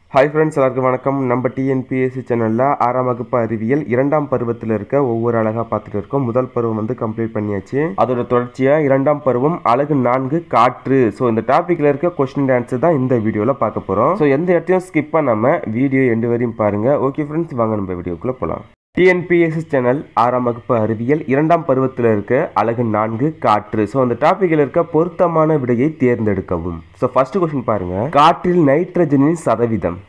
hi friends எல்லாருக்கும் வணக்கம் நம்ம டிஎன்பிஎஸ்சி சேனலில் ஆறாம் வகுப்பு அறிவியல் இரண்டாம் பருவத்தில் இருக்க ஒவ்வொரு அழகாக பார்த்துட்டு இருக்கோம் முதல் பருவம் வந்து கம்ப்ளீட் பண்ணியாச்சு அதோட தொடர்ச்சியாக இரண்டாம் பருவம் அழகு நான்கு காற்று ஸோ இந்த டாப்பிக்கில் இருக்க கொஸ்டின் ஆன்சர் தான் இந்த வீடியோவில் பார்க்க போகிறோம் ஸோ எந்த இடத்தையும் ஸ்கிப் பண்ணாமல் வீடியோ எண்டு வரையும் பாருங்கள் ஓகே ஃப்ரெண்ட்ஸ் வாங்க நம்ம வீடியோக்குள்ளே போகலாம் டிஎன்பிஎஸ்சி சேனல் ஆறாம் வகுப்பு அறிவியல் இரண்டாம் பருவத்தில் இருக்க அழகு நான்கு காற்று ஸோ அந்த டாப்பிக்கில் இருக்க பொருத்தமான விடையை தேர்ந்தெடுக்கவும் ஸோ ஃபர்ஸ்ட் கொஸ்டின் பாருங்க காற்றில் நைட்ரஜனின் சதவீதம்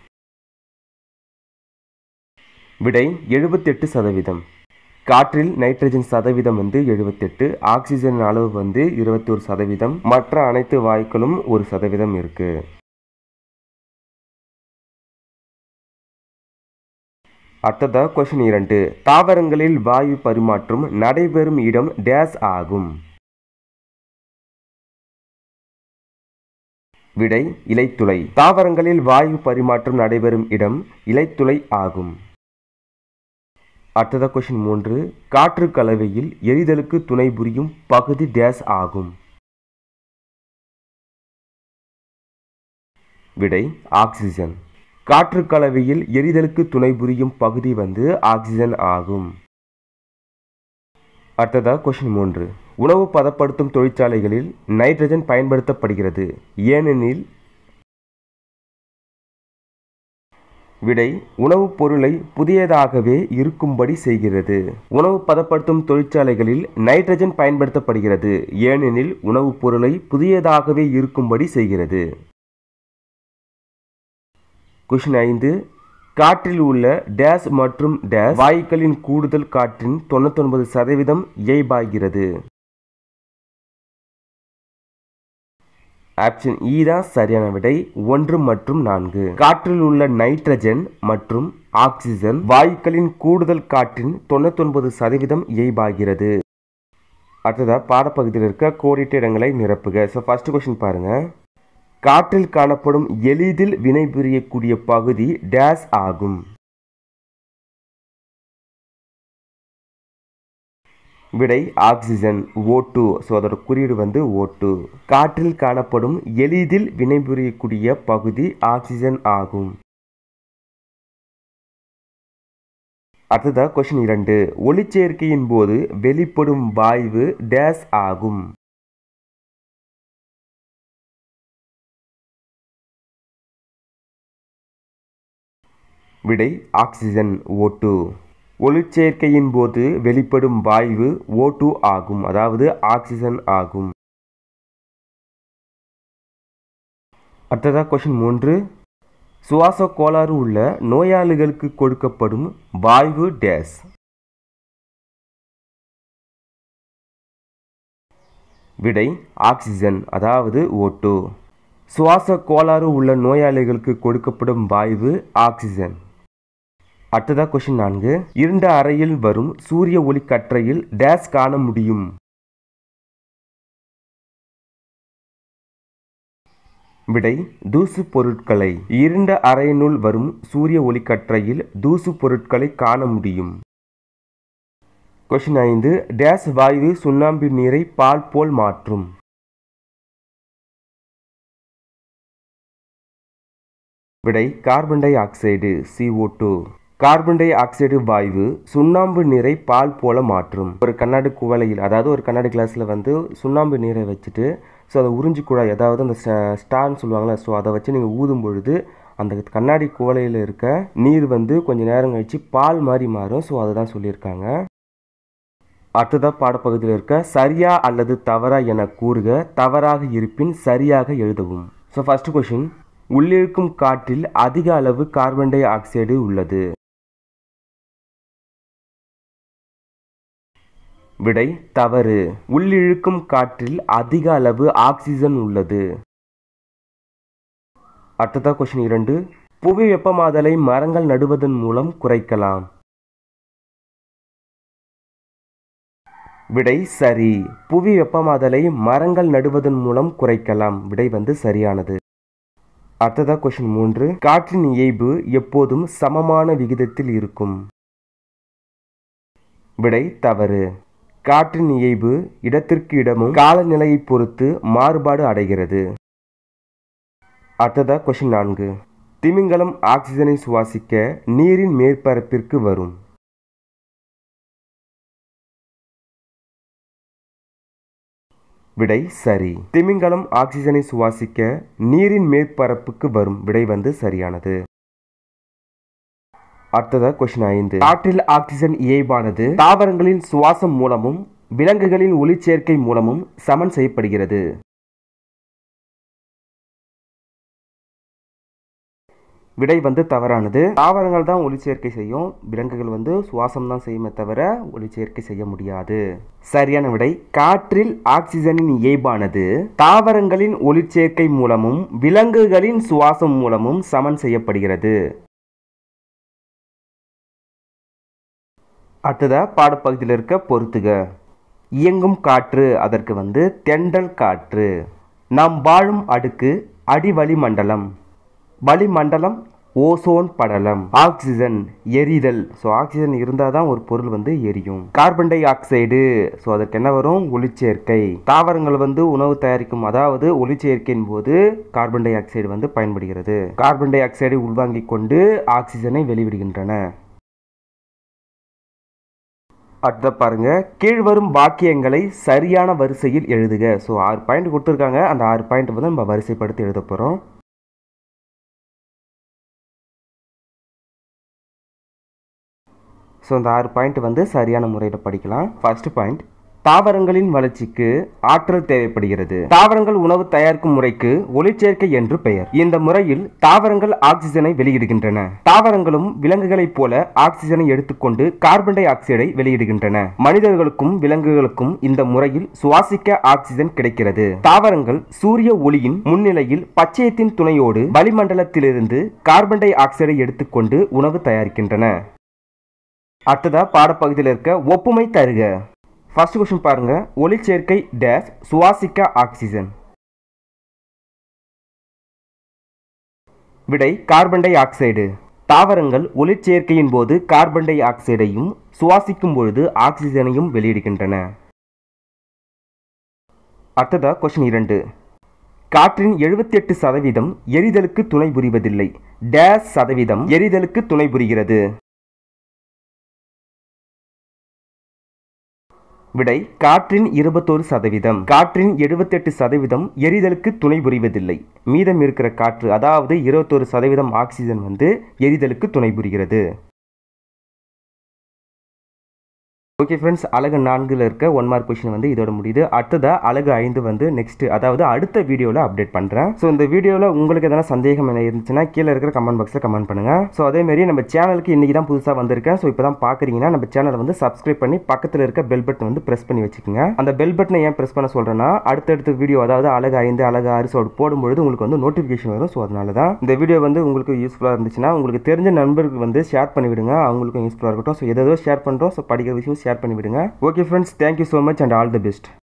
விடை எழுபத்தெட்டு சதவீதம் காற்றில் நைட்ரஜன் சதவீதம் வந்து எழுபத்தெட்டு ஆக்சிஜன் அளவு வந்து இருபத்தொரு சதவீதம் மற்ற அனைத்து வாயுக்களும் ஒரு சதவீதம் இருக்கு அடுத்ததா கொஸ்டின் இரண்டு தாவரங்களில் வாயு பரிமாற்றம் நடைபெறும் இடம் டேஸ் ஆகும் விடை இலைத்துளை தாவரங்களில் வாயு பரிமாற்றம் நடைபெறும் இடம் இலைத்துளை ஆகும் அடுத்ததா கொஸ்டின் மூன்று காற்று கலவையில் எரிதலுக்கு துணை புரியும் பகுதி டேஸ் ஆகும் விடை ஆக்சிஜன் காற்று கலவையில் எரிதலுக்கு துணை புரியும் பகுதி வந்து ஆக்சிஜன் ஆகும் அடுத்ததா கொஸ்டின் மூன்று உணவு பதப்படுத்தும் தொழிற்சாலைகளில் நைட்ரஜன் பயன்படுத்தப்படுகிறது ஏனெனில் விடை உணவுப் பொருளை புதியதாகவே இருக்கும்படி செய்கிறது உணவு பதப்படுத்தும் தொழிற்சாலைகளில் நைட்ரஜன் பயன்படுத்தப்படுகிறது ஏனெனில் உணவுப் பொருளை புதியதாகவே இருக்கும்படி செய்கிறது கொஷின் ஐந்து காற்றில் உள்ள டேஸ் மற்றும் டேஸ் வாயுக்களின் கூடுதல் காற்றின் தொண்ணூத்தொன்பது சதவீதம் இயல்பாகிறது ஆப்ஷன் இ தான் சரியான விடை ஒன்று மற்றும் நான்கு காற்றில் உள்ள நைட்ரஜன் மற்றும் ஆக்சிஜன் வாயுக்களின் கூடுதல் காற்றின் தொண்ணூத்தொன்பது சதவீதம் இயல்பாகிறது அடுத்ததா பாடப்பகுதியில் இருக்க கோடிட்ட இடங்களை நிரப்புக ஸோ ஃபர்ஸ்ட் கொஸ்டின் பாருங்க காற்றில் காணப்படும் எளிதில் வினைபுரியக்கூடிய பகுதி டேஸ் ஆகும் விடை ஆக்சிஜன் ஓ டூ ஸோ அதோட குறியீடு வந்து ஓ டூ காற்றில் காணப்படும் எளிதில் வினைபுரியக்கூடிய பகுதி ஆக்சிஜன் ஆகும் அடுத்ததா கொஸ்டின் இரண்டு ஒளிச்சேர்க்கையின் போது வெளிப்படும் வாயு டேஸ் ஆகும் விடை ஆக்சிஜன் ஓ டூ ஒளிச்சேர்க்கையின் போது வெளிப்படும் வாயு ஓ டூ ஆகும் அதாவது ஆக்சிஜன் ஆகும் அடுத்ததா கொஸ்டின் மூன்று சுவாச கோளாறு உள்ள நோயாளிகளுக்கு கொடுக்கப்படும் வாயு டேஸ் விடை ஆக்சிஜன் அதாவது ஓ டூ சுவாச கோளாறு உள்ள நோயாளிகளுக்கு கொடுக்கப்படும் வாயு ஆக்சிஜன் அடுத்ததா கொஸ்டின் நான்கு இருண்ட அறையில் வரும் சூரிய ஒளி கற்றையில் டேஸ் காண முடியும் விடை தூசு பொருட்களை இருண்ட அறையினுள் வரும் சூரிய ஒளி கற்றையில் தூசு பொருட்களை காண முடியும் கொஸ்டின் ஐந்து டேஸ் வாயு சுண்ணாம்பு நீரை பால் போல் மாற்றும் விடை carbon dioxide CO two carbon dioxide வாயு சுண்ணாம்பு நீரை பால் போல மாற்றும் ஒரு கண்ணாடி குவளையில் அதாவது ஒரு கண்ணாடி கிளாஸில் வந்து சுண்ணாம்பு நீரை வச்சுட்டு ஸோ அதை உறிஞ்சி குழாய் அதாவது அந்த ஸ்டார்னு சொல்லுவாங்களே ஸோ அதை வச்சு நீங்கள் ஊதும் பொழுது அந்த கண்ணாடி குவளையில் இருக்க நீர் வந்து கொஞ்சம் நேரம் கழித்து பால் மாதிரி மாறும் ஸோ அதை தான் சொல்லியிருக்காங்க அடுத்ததாக பாடப்பகுதியில் இருக்க சரியா அல்லது தவறா என கூறுக தவறாக இருப்பின் சரியாக எழுதவும் ஸோ ஃபர்ஸ்ட் கொஷின் உள்ளிழுக்கும் காற்றில் அதிக அளவு கார்பன் டை ஆக்சைடு உள்ளது விடை தவறு உள்ளிழுக்கும் காற்றில் அதிக அளவு ஆக்சிஜன் உள்ளது அடுத்ததா கொஸ்டின் இரண்டு புவி வெப்பமாதலை மரங்கள் நடுவதன் மூலம் குறைக்கலாம் விடை சரி புவி வெப்பமாதலை மரங்கள் நடுவதன் மூலம் குறைக்கலாம் விடை வந்து சரியானது அடுத்ததா கொஸ்டின் மூன்று காற்றின் இயைபு எப்போதும் சமமான விகிதத்தில் இருக்கும் விடை தவறு காற்றின் இயைபு இடத்திற்கு இடமும் காலநிலையை பொறுத்து மாறுபாடு அடைகிறது அடுத்ததா கொஷின் நான்கு திமிங்கலம் ஆக்சிஜனை சுவாசிக்க நீரின் மேற்பரப்பிற்கு வரும் விடை சரி திமிங்கலம் ஆக்சிஜனை சுவாசிக்க நீரின் மேற்பரப்புக்கு வரும் விடை வந்து சரியானது அடுத்ததா கொஸ்டின் ஐந்து காற்றில் ஆக்சிஜன் இயல்பானது தாவரங்களின் சுவாசம் மூலமும் விலங்குகளின் ஒளிச்சேர்க்கை மூலமும் சமன் செய்யப்படுகிறது விடை வந்து தவறானது தாவரங்கள் தான் ஒளிச்சேர்க்கை செய்யும் விலங்குகள் வந்து சுவாசம் தான் செய்யுமே தவிர ஒளிச்சேர்க்கை செய்ய முடியாது சரியான விடை காற்றில் ஆக்சிஜனின் இயல்பானது தாவரங்களின் ஒளிச்சேர்க்கை மூலமும் விலங்குகளின் சுவாசம் மூலமும் சமன் செய்யப்படுகிறது அடுத்ததா பாடப்பகுதியில் இருக்க பொறுத்துக இயங்கும் காற்று அதற்கு வந்து தென்றல் காற்று நாம் வாழும் அடுக்கு அடிவளிமண்டலம் வளிமண்டலம் ஓசோன் படலம் ஆக்சிஜன் எரிதல் ஸோ ஆக்சிஜன் இருந்தால் தான் ஒரு பொருள் வந்து எரியும் கார்பன் டை ஆக்சைடு ஸோ அதற்கு என்ன வரும் ஒளிச்சேர்க்கை தாவரங்கள் வந்து உணவு தயாரிக்கும் அதாவது ஒளிச்சேர்க்கையின் போது கார்பன் டை ஆக்சைடு வந்து பயன்படுகிறது கார்பன் டை ஆக்சைடை உள்வாங்கிக் கொண்டு ஆக்சிஜனை வெளிவிடுகின்றன அடுத்த பாருங்க கீழ்வரும் வாக்கியங்களை சரியான வரிசையில் எழுதுக ஸோ ஆறு பாயிண்ட் கொடுத்துருக்காங்க அந்த ஆறு பாயிண்ட் வந்து நம்ம வரிசைப்படுத்தி எழுத போகிறோம் ஸோ இந்த ஆறு பாயிண்ட் வந்து சரியான முறையில் படிக்கலாம் ஃபர்ஸ்ட் பாயிண்ட் தாவரங்களின் வளர்ச்சிக்கு ஆற்றல் தேவைப்படுகிறது தாவரங்கள் உணவு தயாரிக்கும் முறைக்கு ஒளிச்சேர்க்கை என்று பெயர் இந்த முறையில் தாவரங்கள் ஆக்சிஜனை வெளியிடுகின்றன தாவரங்களும் விலங்குகளைப் போல ஆக்சிஜனை எடுத்துக்கொண்டு கார்பன் டை ஆக்சைடை வெளியிடுகின்றன மனிதர்களுக்கும் விலங்குகளுக்கும் இந்த முறையில் சுவாசிக்க ஆக்சிஜன் கிடைக்கிறது தாவரங்கள் சூரிய ஒளியின் முன்னிலையில் பச்சையத்தின் துணையோடு வளிமண்டலத்திலிருந்து கார்பன் டை ஆக்சைடை எடுத்துக்கொண்டு உணவு தயாரிக்கின்றன அடுத்ததா பாடப்பகுதியில் இருக்க ஒப்புமை தருக ஃபர்ஸ்ட் கொஸ்டின் பாருங்க ஒளிச்சேர்க்கை டேஷ் சுவாசிக்க ஆக்சிஜன் விடை கார்பன் டை ஆக்சைடு தாவரங்கள் ஒளிச்சேர்க்கையின் போது கார்பன் டை ஆக்சைடையும் சுவாசிக்கும் பொழுது ஆக்சிஜனையும் வெளியிடுகின்றன அடுத்ததா கொஸ்டின் இரண்டு காற்றின் எழுபத்தி எட்டு சதவீதம் எரிதலுக்கு துணை புரிவதில்லை டேஷ் சதவீதம் எரிதலுக்கு துணை புரிகிறது விடை காற்றின் இருபத்தோரு சதவீதம் காற்றின் எழுபத்தெட்டு சதவீதம் எரிதலுக்கு துணை புரிவதில்லை மீதம் இருக்கிற காற்று அதாவது இருபத்தோரு சதவீதம் ஆக்சிஜன் வந்து எரிதலுக்கு துணை புரிகிறது ஓகே ஃப்ரெண்ட்ஸ் அழகு நான்கில் இருக்க ஒன் மார்க் கொஷின் வந்து இதோட முடியுது அடுத்ததா அழகு ஐந்து வந்து நெக்ஸ்ட் அதாவது அடுத்த வீடியோவில் அப்டேட் பண்ணுறேன் ஸோ இந்த வீடியோவில் உங்களுக்கு எதனா சந்தேகம் என்ன இருந்துச்சுன்னா கீழே இருக்கிற கமெண்ட் பாக்ஸில் கமெண்ட் பண்ணுங்க ஸோ அதேமாரி நம்ம சேனலுக்கு இன்றைக்கி தான் புதுசாக வந்திருக்கேன் ஸோ இப்போ தான் பார்க்குறீங்கன்னா நம்ம சேனலை வந்து சப்ஸ்கிரைப் பண்ணி பக்கத்தில் இருக்க பெல் பட்டன் வந்து ப்ரெஸ் பண்ணி வச்சுக்கோங்க அந்த பெல் பட்டனை ஏன் ப்ரெஸ் பண்ண சொல்கிறேன்னா அடுத்தடுத்த வீடியோ அதாவது அழகு ஐந்து அழகு ஆறு ஸோ போடும்பொழுது உங்களுக்கு வந்து நோட்டிஃபிகேஷன் வரும் ஸோ அதனால தான் இந்த வீடியோ வந்து உங்களுக்கு யூஸ்ஃபுல்லாக இருந்துச்சுன்னா உங்களுக்கு தெரிஞ்ச நண்பருக்கு வந்து ஷேர் பண்ணி விடுங்க அவங்களுக்கும் யூஸ்ஃபுல்லாக இருக்கட்டும் ஸோ எதோ ஷேர் பண்ணுறோம் ஸோ படிக்கிற விஷயம் ஷேர் பண்ணி விடுங்க okay friends thank you so much and all the best